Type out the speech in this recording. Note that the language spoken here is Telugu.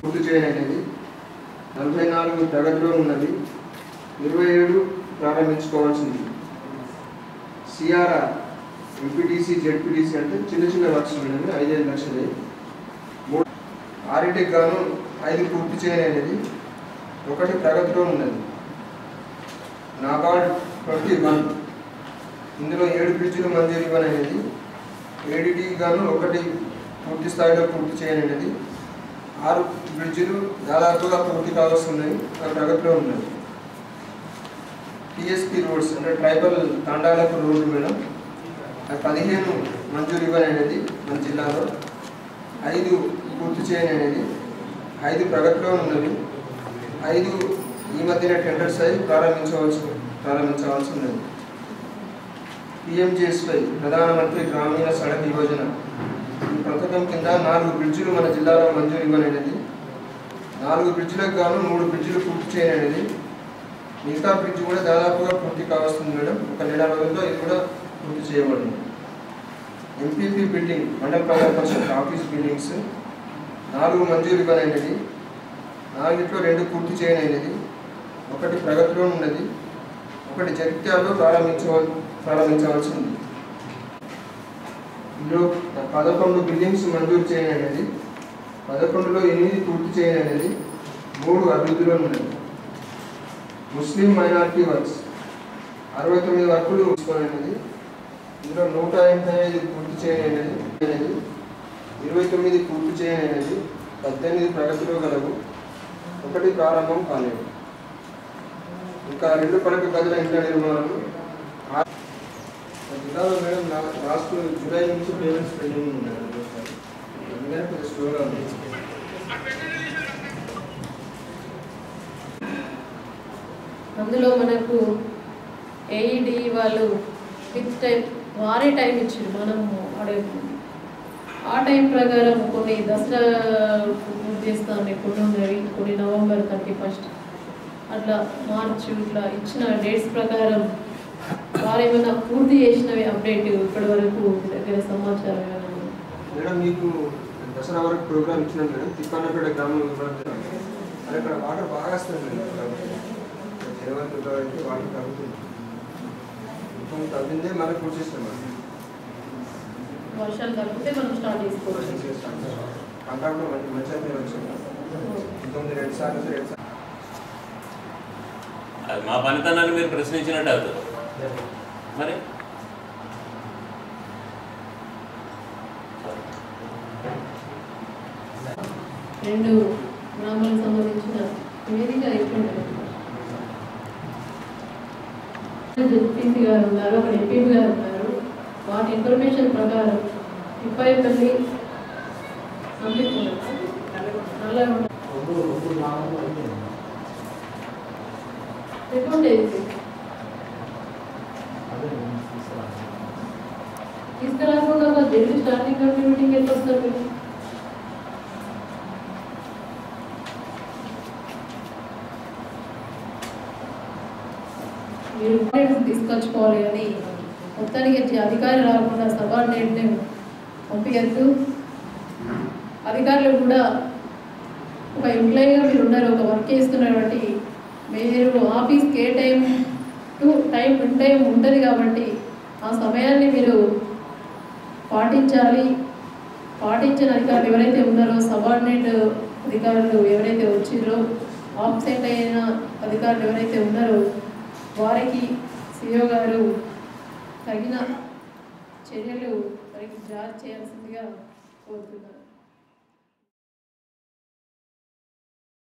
పూర్తి చేయననేది నలభై నాలుగు ప్రగతిలో ఉన్నది ఇరవై ఏడు ప్రారంభించుకోవాల్సింది సిఆర్ఆర్ ఎంపీటీసీ జెడ్పీటీసీ అంటే చిన్న చిన్న వర్క్స్ ఉన్నవి ఐదైదు లక్షలే మూడు ఆర్ఈటెక్ గాను ఐదు పూర్తి చేయననేది ఒకటి ప్రగతిలో ఉన్నది నాబార్డ్ ట్వంటీ వన్ ఇందులో ఏడు బ్రిడ్జిలు మంజూరు ఇవ్వననేది ఏడిటి గాను ఒకటి పూర్తి స్థాయిలో పూర్తి చేయననేది ఆరు బ్రిడ్జిలు దాదాపుగా పూర్తి కావస్తున్నాయి ఆ ప్రగతిలో ఉన్నాయి టిఎస్పి రోడ్స్ అంటే ట్రైబల్ తండాలకు రోడ్డు మేడం అది పదిహేను మంజూరు ఇవ్వననేది మన జిల్లాలో ఐదు పూర్తి చేయననేది ఐదు ప్రగతిలో ఉన్నవి ఐదు ఈ మధ్యన టెండర్స్ అయి ప్రారంభించవలసి ప్రారంభించవలసి ఉన్నది పిఎంజేఎస్వై ప్రధానమంత్రి గ్రామీణ సడక్ యోజన ఈ పథకం కింద నాలుగు బ్రిడ్జిలు మన జిల్లాలో మంజూరు ఇవ్వననేది నాలుగు బ్రిడ్జిలకు గాను మూడు బ్రిడ్జిలు పూర్తి చేయననేది మిగతా బ్రిడ్జ్ కూడా దాదాపుగా పూర్తి కావస్తుంది మేడం ఒక నెల రోజుల్లో ఇది కూడా పూర్తి చేయబడింది ఎంపీపీ బిల్డింగ్ మండల ప్రజా పరిషత్ ఆఫీస్ బిల్డింగ్స్ నాలుగు మంజూరు ఇవ్వనైనది నాలుగిట్లో రెండు పూర్తి చేయనైనది ఒకటి ప్రగతిలో ఉన్నది ఒకటి జగిత్యాలలో ప్రారంభించవల్ ప్రారంభించవలసి ఉంది ఇందులో పదకొండు బిల్డింగ్స్ మంజూరు చేయననేది పదకొండులో ఎనిమిది పూర్తి చేయననేది మూడు అభివృద్ధిలో ఉన్నది ముస్లిం మైనారిటీ వర్క్స్ అరవై తొమ్మిది వర్కులు తీసుకోననేది ఇందులో నూట ఎనభై ఐదు పూర్తి చేయననేది అనేది ఇరవై తొమ్మిది పూర్తి చేయననేది పద్దెనిమిది ప్రగతిలో గలవు ఒకటి ప్రారంభం కాలేదు ఇంకా రెండు పడక గదుల ఇంట్లో నిర్మాణాలు ఆ- జిల్లాలో మేడం నా- లాస్ట్ జూలై నుంచి పేమెంట్స్ పెండింగ్ ఉన్నాయి అందుకని కొంచెం స్లోగా ఉంది అందులో మనకు ఏఈడి వాళ్ళు ఫిక్స్ టైం వారే టైం ఇచ్చారు మనము అడే ఆ టైం ప్రకారం కొన్ని దసరా పూర్తి చేస్తాను కొన్ని ఉన్నవి కొన్ని నవంబర్ థర్టీ ఫస్ట్ అట్లా మార్చ్ ఇట్లా ఇచ్చిన డేట్స్ ప్రకారం వారు ఏమైనా పూర్తి చేసినవి అప్డేట్ ఇప్పటి వరకు మీ దగ్గర సమాచారం ఏమైనా ఉందా? మేడం మీకు దసరా వరకు ప్రోగ్రామ్ ఇచ్చినాం మేడం తిప్పన్నపేట గ్రామంలో ఇవ్వడం జరిగింది. మరి ఇక్కడ వాటర్ బాగా వస్తుంది మేడం జనవరి ఫిబ్రవరికి వాటర్ తగ్గుతుంది మొత్తం తగ్గిందే మళ్ళీ పూర్తి చేస్తాం మేడం వర్షాలు తగ్గితే మనం స్టార్ట్ చేసుకోవచ్చు కాంట్రాక్ట్లో మంచి మంచిగా పేరు వచ్చింది ఇంతకుముందు రెండు సార్లు వస్తే రెండు సార్లు అది మా పనితనాన్ని మీరు ప్రశ్నించినట్టు అవుతుంది మరి రెండు గ్రామాలకు సంబంధించిన నివేదిక అయిపోయింది జడ్పీసీ గారు ఉన్నారు అక్కడ ఎంపీపీ గారు ఉన్నారు వాటి ఇన్ఫర్మేషన్ ప్రకారం ఇప్పాయిపల్లి సందీప్ నల్లగా రిపోర్ట్ ఏది తీసుకురాకుండా మరి ఢిల్లీ స్టార్టింగ్ కమిటీ మీటింగ్ ఎట్లా వస్తారు మీరు మీరు పాయింట్స్ తీసుకొచ్చుకోవాలి అని మొత్తానికి వచ్చి అధికారి రాకుండా సబార్డినేట్ని పంపించద్దు అధికారులు కూడా ఒక ఎంప్లాయీగా మీరు ఉన్నారు ఒక వర్క్ చేస్తున్నారు కాబట్టి మీరు ఆఫీస్కి ఏ time to time in time ఉంటుంది కాబట్టి ఆ సమయాన్ని మీరు పాటించాలి పాటించిన అధికారులు ఎవరైతే ఉన్నారో సబార్డినేట్ అధికారులు ఎవరైతే వచ్చిరో ఆబ్సెంట్ అయిన అధికారులు ఎవరైతే ఉన్నారో వారికి సిఓ గారు తగిన చర్యలు వారికి జారీ చేయాల్సిందిగా కోరుతున్నారు